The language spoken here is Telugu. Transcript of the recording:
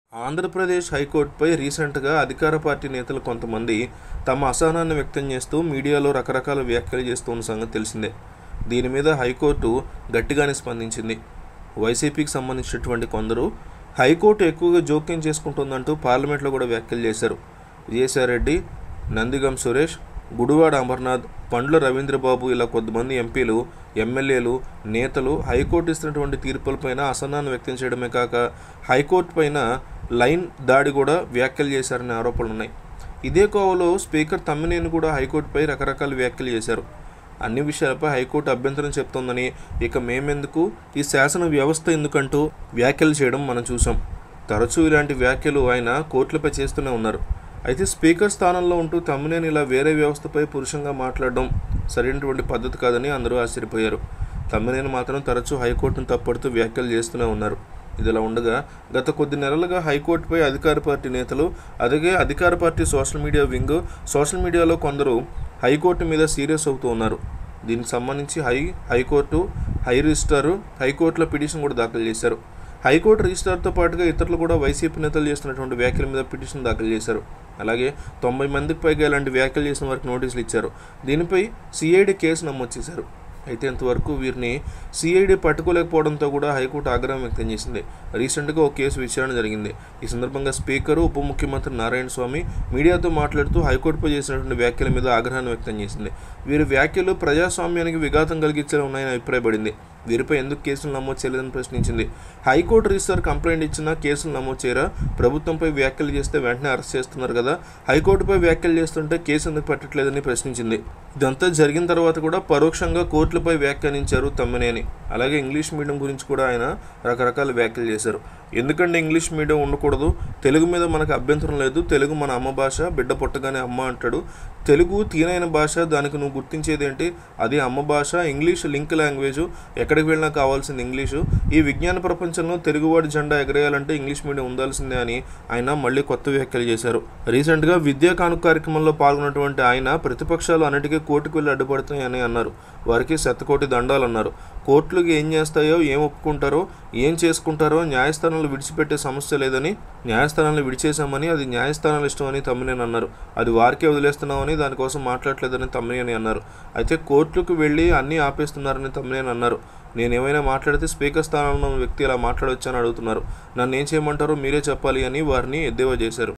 ఆంధ్రప్రదేశ్ హైకోర్టుపై రీసెంట్గా అధికార పార్టీ నేతలు కొంతమంది తమ అసహనాన్ని వ్యక్తం చేస్తూ మీడియాలో రకరకాల వ్యాఖ్యలు చేస్తున్న సంగతి తెలిసిందే దీని మీద హైకోర్టు గట్టిగానే స్పందించింది వైసీపీకి సంబంధించినటువంటి కొందరు హైకోర్టు ఎక్కువగా జోక్యం చేసుకుంటుందంటూ పార్లమెంట్లో కూడా వ్యాఖ్యలు చేశారు విజయసాయిరెడ్డి నందిగం సురేష్ గుడివాడ అమర్నాథ్ పండ్ల రవీంద్రబాబు ఇలా కొంతమంది ఎంపీలు ఎమ్మెల్యేలు నేతలు హైకోర్టు ఇస్తున్నటువంటి తీర్పులపైన అసహనాన్ని వ్యక్తం చేయడమే కాక హైకోర్టు పైన లైన్ దాడి కూడా వ్యాఖ్యలు చేశారనే ఆరోపణలు ఉన్నాయి ఇదే కోవలో స్పీకర్ తమ్మినేని కూడా హైకోర్టుపై రకరకాల వ్యాఖ్యలు చేశారు అన్ని విషయాలపై హైకోర్టు అభ్యంతరం చెప్తోందని ఇక మేమెందుకు ఈ శాసన వ్యవస్థ ఎందుకంటూ వ్యాఖ్యలు చేయడం మనం చూసాం తరచూ ఇలాంటి వ్యాఖ్యలు ఆయన కోర్టులపై చేస్తూనే ఉన్నారు అయితే స్పీకర్ స్థానంలో ఉంటూ తమ్మినేని ఇలా వేరే వ్యవస్థపై పురుషంగా మాట్లాడడం సరైనటువంటి పద్ధతి కాదని అందరూ ఆశ్చర్యపోయారు తమ్మినేని మాత్రం తరచూ హైకోర్టును తప్పడుతూ వ్యాఖ్యలు చేస్తూనే ఉన్నారు ఇదిలా ఉండగా గత కొద్ది నెలలుగా హైకోర్టుపై అధికార పార్టీ నేతలు అలాగే అధికార party social media wing social మీడియాలో కొందరు హైకోర్టు మీద సీరియస్ అవుతూ ఉన్నారు దీనికి సంబంధించి హై హైకోర్టు హై రిజిస్టారు హైకోర్టులో పిటిషన్ కూడా దాఖలు చేశారు హైకోర్టు రిజిస్టార్తో పాటుగా ఇతరులు కూడా వైసీపీ నేతలు చేస్తున్నటువంటి వ్యాఖ్యల మీద పిటిషన్ దాఖలు చేశారు అలాగే తొంభై మందికి పైగా ఇలాంటి వ్యాఖ్యలు చేసిన వారికి నోటీసులు ఇచ్చారు దీనిపై సిఐడి కేసు నమోదు చేశారు అయితే ఇంతవరకు వీరిని సిఐడి పట్టుకోలేకపోవడంతో కూడా హైకోర్టు ఆగ్రహం వ్యక్తం చేసింది రీసెంట్గా ఒక కేసు విచారణ జరిగింది ఈ సందర్భంగా స్పీకరు ఉప ముఖ్యమంత్రి నారాయణ స్వామి మీడియాతో మాట్లాడుతూ హైకోర్టుపై చేసినటువంటి వ్యాఖ్యల మీద ఆగ్రహాన్ని వ్యక్తం చేసింది వీరి వ్యాఖ్యలు ప్రజాస్వామ్యానికి విఘాతం కలిగించేలా ఉన్నాయని అభిప్రాయపడింది వీరిపై ఎందుకు కేసులు నమోదు చేయలేదని ప్రశ్నించింది హైకోర్టు రిజిస్టర్ కంప్లైంట్ ఇచ్చినా కేసులు నమోదు చేయరా ప్రభుత్వంపై వ్యాఖ్యలు చేస్తే వెంటనే అరెస్ట్ చేస్తున్నారు కదా హైకోర్టుపై వ్యాఖ్యలు చేస్తుంటే కేసు ఎందుకు పెట్టట్లేదని ప్రశ్నించింది ఇదంతా జరిగిన తర్వాత కూడా పరోక్షంగా కోర్టులపై వ్యాఖ్యానించారు తమ్మినేని అలాగే ఇంగ్లీష్ మీడియం గురించి కూడా ఆయన రకరకాల వ్యాఖ్యలు చేశారు ఎందుకంటే ఇంగ్లీష్ మీడియం ఉండకూడదు తెలుగు మీద మనకు అభ్యంతరం లేదు తెలుగు మన అమ్మ భాష బిడ్డ పుట్టగానే అమ్మ అంటాడు తెలుగు తీనైన భాష దానికి నువ్వు గుర్తించేది ఏంటి అది అమ్మ భాష ఇంగ్లీష్ లింక్ లాంగ్వేజ్ ఎక్కడికి వెళ్ళినా కావాల్సింది ఇంగ్లీషు ఈ విజ్ఞాన ప్రపంచంలో తెలుగువాడి జెండా ఎగరేయాలంటే ఇంగ్లీష్ మీడియం ఉండాల్సిందే అని ఆయన మళ్ళీ కొత్త వ్యాఖ్యలు చేశారు రీసెంట్గా విద్యా కానుక కార్యక్రమంలో పాల్గొన్నటువంటి ఆయన ప్రతిపక్షాలు అన్నిటికీ కోర్టుకు వెళ్ళి అడ్డుపడుతున్నాయని అన్నారు వారికి శతకోటి దండాలు అన్నారు కోర్టులకు ఏం చేస్తాయో ఏం ఒప్పుకుంటారో ఏం చేసుకుంటారో న్యాయస్థానాలు విడిచిపెట్టే సమస్య లేదని న్యాయస్థానాలు విడిచేశామని అది న్యాయస్థానాలు ఇష్టమని తమ్మినేని అన్నారు అది వారికే వదిలేస్తున్నామని దానికోసం మాట్లాడలేదని తమ్మినేని అన్నారు అయితే కోర్టులకు వెళ్ళి అన్నీ ఆపేస్తున్నారని తమ్మినేని అన్నారు నేను ఏమైనా మాట్లాడితే స్పీకర్ స్థానంలో ఉన్న వ్యక్తి ఇలా మాట్లాడొచ్చని అడుగుతున్నారు నన్ను ఏం చేయమంటారో మీరే చెప్పాలి అని వారిని ఎద్దేవా చేశారు